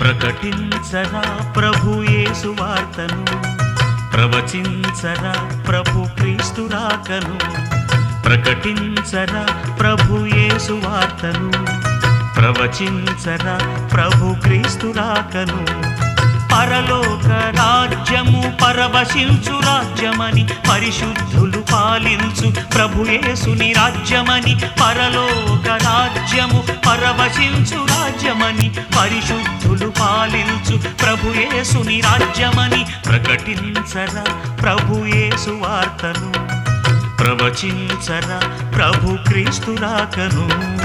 ప్రకటించరా ప్రభు యేసు వార్తను ప్రవచించరా ప్రభు క్రీస్తు రాకను ప్రకటించరా ప్రభు యేసు వార్తను ప్రవచించరా ప్రభు క్రీస్తు రాకను పరలోక రాజ్యము పరవశించు రాజ్యమని పరిశుద్ధులు పాలించు ప్రభు యేసుని రాజ్యమని పరలోక రాజ్యము పరవశించు రాజ్యమని పరిశుద్ధులు పాలించు ప్రభు యేసుని రాజ్యమని ప్రకటించరా ప్రభు యేసు వార్తను ప్రవచించరా ప్రభు క్రీస్తు రాకను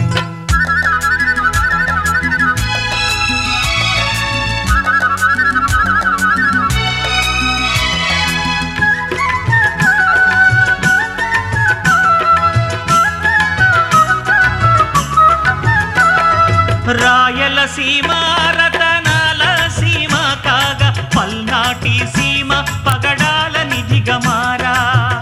రాయలసీమ రతనాల సీమ కాగా పల్నాటి సీమ పగడాల నిధిగా మారా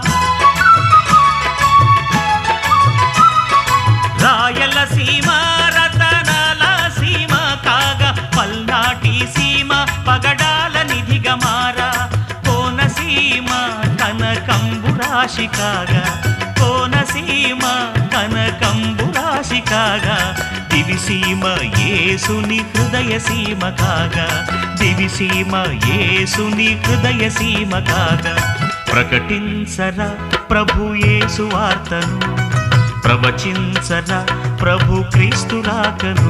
రాయలసీమ రతనాల సీమ కాగా పల్నాటి సీమ పగడాల నిధిగా మారా కోనసీమ కనకంబు రాశి కాగా కోనసీమ కనకంబు రాశి కాగా దివిసీమ యేసుని హృదయ సీమ కాగా దివిసీమ యేసుని హృదయ సీమ కాగా ప్రకటించరా ప్రభు యేసు వార్తను ప్రవచించరా ప్రభు క్రీస్తు రాకను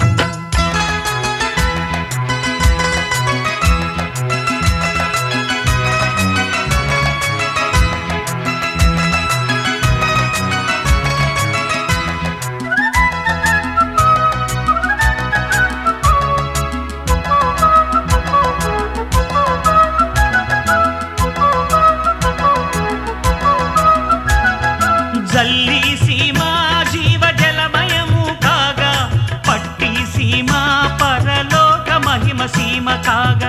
జల్లి సీమ జీవ జలమయము కాగా పట్టి సీమ పరలోక మహిమ సీమ కాగా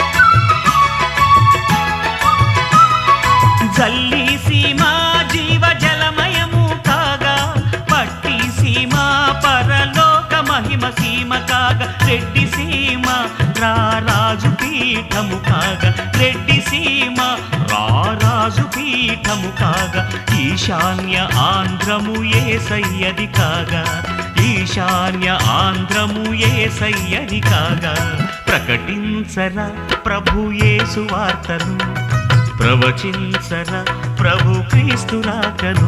జల్లి సీమ జీవ జలమయము కాగా పట్టి సీమ పరలోక మహిమ సీమ కాగా రెడ్డి సీమ రారాజు పీఠము కాగా రెడ్డి సీమ రారాజు పీఠము కాగా ఈశాన్య ఆంధ్రము ఏ సయ్యది కాగా ఈశాన్య ఆంధ్రము ఏ సయ్యది కాగా ప్రకటించరా ప్రభు యేసు వార్తను ప్రవచించరా ప్రభు క్రీస్తు రాకను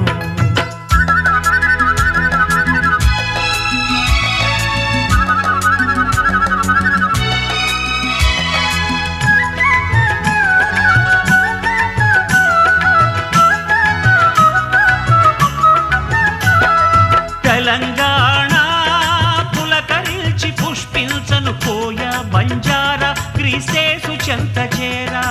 తెలంగాణ పులకరిల్చి పుష్పించను కోయ బంజారా క్రీస్తేసు చెంత చేరా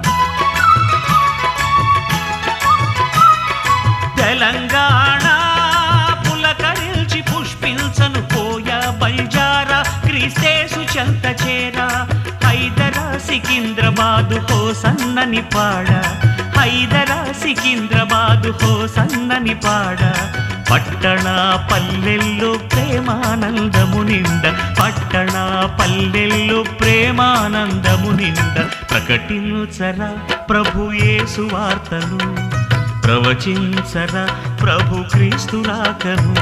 తెలంగాణ పులకరిల్చి పుష్పించను కోయ బంజారా క్రీస్తేసు చెంత చేరా హైదరా సికింద్రాబాదు హో సన్నని పాడ హైదరా సికింద్రాబాదు హో సన్నని పాడ పట్టణ పల్లెల్లో ప్రేమానందము నిండ పట్టణ పల్లెల్లో ప్రేమానందము నిండ ప్రకటించరా ప్రభు యేసు వార్తను ప్రవచించరా ప్రభు క్రీస్తు రాకను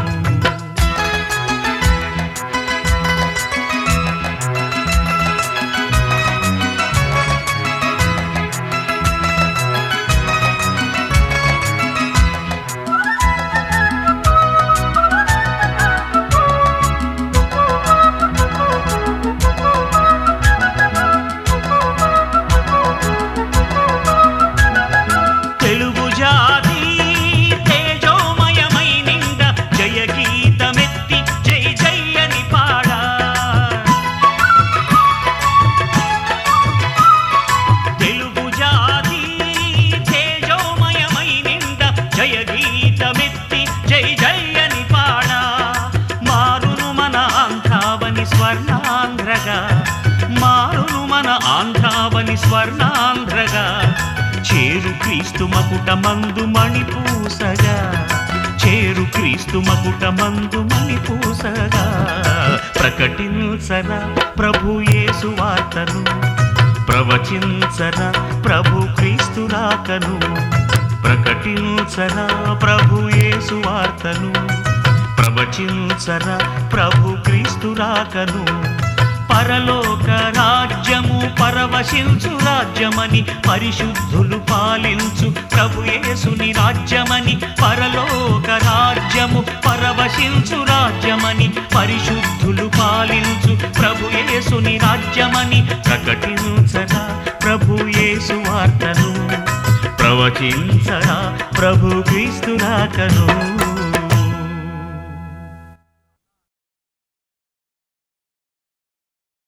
తెలుగు జాతి తేజోమయమై నిండ జయ గీతమెత్తి జై జై అని పాడా తెలుగు జాతి తేజోమయమై నిండ జయ గీతమెత్తి జై జై అని పాడా మారును మన ఆంధ్రావని స్వర్ణాంధ్రగా మారును మన ఆంధ్రావని స్వర్ణాంధ్రగా చేరు క్రీస్తు మకుట మందు మణిపూసగా చేరు క్రీస్తు మకుటమందు మని పూసగా ప్రకటించరా ప్రభు యేసు వార్తను ప్రవచించరా ప్రభు క్రీస్తు రాకను ప్రకటించరా ప్రభు యేసు వార్తను ప్రవచించరా ప్రభు క్రీస్తు రాకను పరలోక రాజ్యము పరవశించు రాజ్యమని పరిశుద్ధులు పాలించు ప్రభు యేసుని రాజ్యమని పరలోక రాజ్యము పరవశించు రాజ్యమని పరిశుద్ధులు పాలించు ప్రభు యేసుని రాజ్యమని ప్రకటించరా ప్రభు యేసు వార్తను ప్రవచించరా ప్రభు క్రీస్తు రాకను